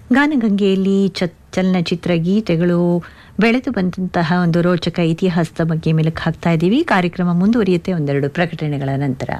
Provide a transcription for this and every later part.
ಗಾನಗಂಗೆಯಲ್ಲಿ ಚ ಚಲನಚಿತ್ರ ಗೀತೆಗಳು ಬೆಳೆದು ಬಂದಂತಹ ಒಂದು ರೋಚಕ ಇತಿಹಾಸದ ಬಗ್ಗೆ ಮೆಲುಕು ಹಾಕ್ತಾ ಇದ್ದೀವಿ ಕಾರ್ಯಕ್ರಮ ಮುಂದುವರಿಯುತ್ತೆ ಒಂದೆರಡು ಪ್ರಕಟಣೆಗಳ ನಂತರ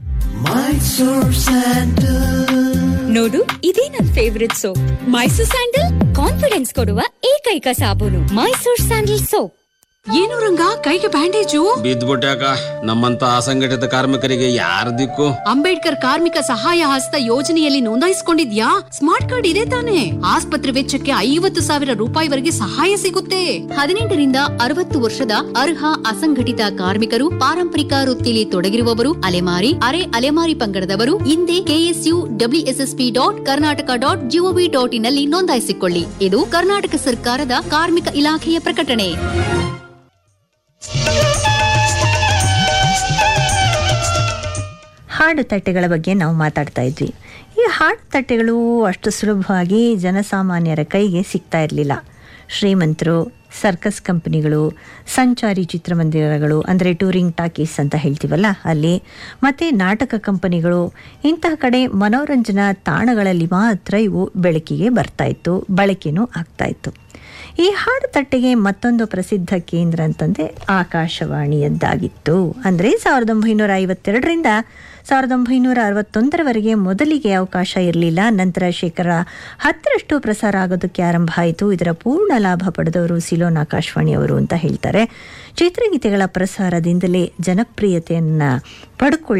ನೋಡು ಇದೇ ನನ್ favourite soap Mysore sandal confidence ಕೊಡುವ ಏಕೈಕ ಸಾಬೂನು ಮೈಸೂರ್ ಸ್ಯಾಂಡಲ್ ಸೋಪ್ ಏನು ರಂಗ ಕೈಗೆ ಬ್ಯಾಂಡೇಜು ಬಿದ್ದ್ಬಿಟ್ಯಾಕ ನಮ್ಮಂತ ಅಸಂಘಟಿತ ಕಾರ್ಮಿಕರಿಗೆ ಯಾರ ದಿಕ್ಕು ಅಂಬೇಡ್ಕರ್ ಕಾರ್ಮಿಕ ಸಹಾಯ ಹಸ್ತ ಯೋಜನೆಯಲ್ಲಿ ನೋಂದಾಯಿಸಿಕೊಂಡಿದ್ಯಾ ಸ್ಮಾರ್ಟ್ ಕಾರ್ಡ್ ಇದೆ ತಾನೆ ಆಸ್ಪತ್ರೆ ವೆಚ್ಚಕ್ಕೆ ಐವತ್ತು ಸಾವಿರ ರೂಪಾಯಿವರೆಗೆ ಸಹಾಯ ಸಿಗುತ್ತೆ ಹದಿನೆಂಟರಿಂದ ಅರವತ್ತು ವರ್ಷದ ಅರ್ಹ ಅಸಂಘಟಿತ ಕಾರ್ಮಿಕರು ಪಾರಂಪರಿಕ ವೃತ್ತಿಲಿ ತೊಡಗಿರುವವರು ಅಲೆಮಾರಿ ಅರೆ ಅಲೆಮಾರಿ ಪಂಗಡದವರು ಹಿಂದೆ KSU WSSP dot Karnataka dot GOV dot in ನಲ್ಲಿ ನೋಂದಾಯಿಸಿಕೊಳ್ಳಿ ಇದು ಕರ್ನಾಟಕ ಸರ್ಕಾರದ ಕಾರ್ಮಿಕ ಇಲಾಖೆಯ ಪ್ರಕಟಣೆ ಹಾಡು ತಟ್ಟೆಗಳ ಬಗ್ಗೆ ನಾವು ಮಾತಾಡ್ತಾ ಇದ್ವಿ ಈ ಹಾಡು ತಟ್ಟೆಗಳು ಅಷ್ಟು ಸುಲಭವಾಗಿ ಜನಸಾಮಾನ್ಯರ ಕೈಗೆ ಸಿಗ್ತಾ ಇರಲಿಲ್ಲ ಶ್ರೀಮಂತರು ಸರ್ಕಸ್ ಕಂಪನಿಗಳು ಸಂಚಾರಿ ಚಿತ್ರಮಂದಿರಗಳು ಅಂದರೆ ಟೂರಿಂಗ್ ಟಾಕೀಸ್ ಅಂತ ಹೇಳ್ತೀವಲ್ಲ ಅಲ್ಲಿ ಮತ್ತು ನಾಟಕ ಕಂಪನಿಗಳು ಇಂತಹ ಕಡೆ ಮನೋರಂಜನಾ ತಾಣಗಳಲ್ಲಿ ಮಾತ್ರ ಇವು ಬೆಳಕಿಗೆ ಬರ್ತಾ ಇತ್ತು ಬಳಕೆನೂ ಆಗ್ತಾ ಇತ್ತು ಈ ಹಾಡು ತಟ್ಟೆಗೆ ಮತ್ತೊಂದು ಪ್ರಸಿದ್ಧ ಕೇಂದ್ರ ಅಂತಂದರೆ ಆಕಾಶವಾಣಿಯದ್ದಾಗಿತ್ತು ಅಂದರೆ ಸಾವಿರದ ಒಂಬೈನೂರ ಐವತ್ತೆರಡರಿಂದ ಸಾವಿರದ ಒಂಬೈನೂರ ಅರವತ್ತೊಂದರವರೆಗೆ ಮೊದಲಿಗೆ ಅವಕಾಶ ಇರಲಿಲ್ಲ ನಂತರ ಶೇಕಡ ಹತ್ತರಷ್ಟು ಪ್ರಸಾರ ಆಗೋದಕ್ಕೆ ಆರಂಭ ಆಯಿತು ಇದರ ಪೂರ್ಣ ಲಾಭ ಪಡೆದವರು ಸಿಲೋನ್ ಆಕಾಶವಾಣಿಯವರು ಅಂತ ಹೇಳ್ತಾರೆ ಚಿತ್ರಗೀತೆಗಳ ಪ್ರಸಾರದಿಂದಲೇ ಜನಪ್ರಿಯತೆಯನ್ನು ಪಡ್ಕೊಳ್ಳಿ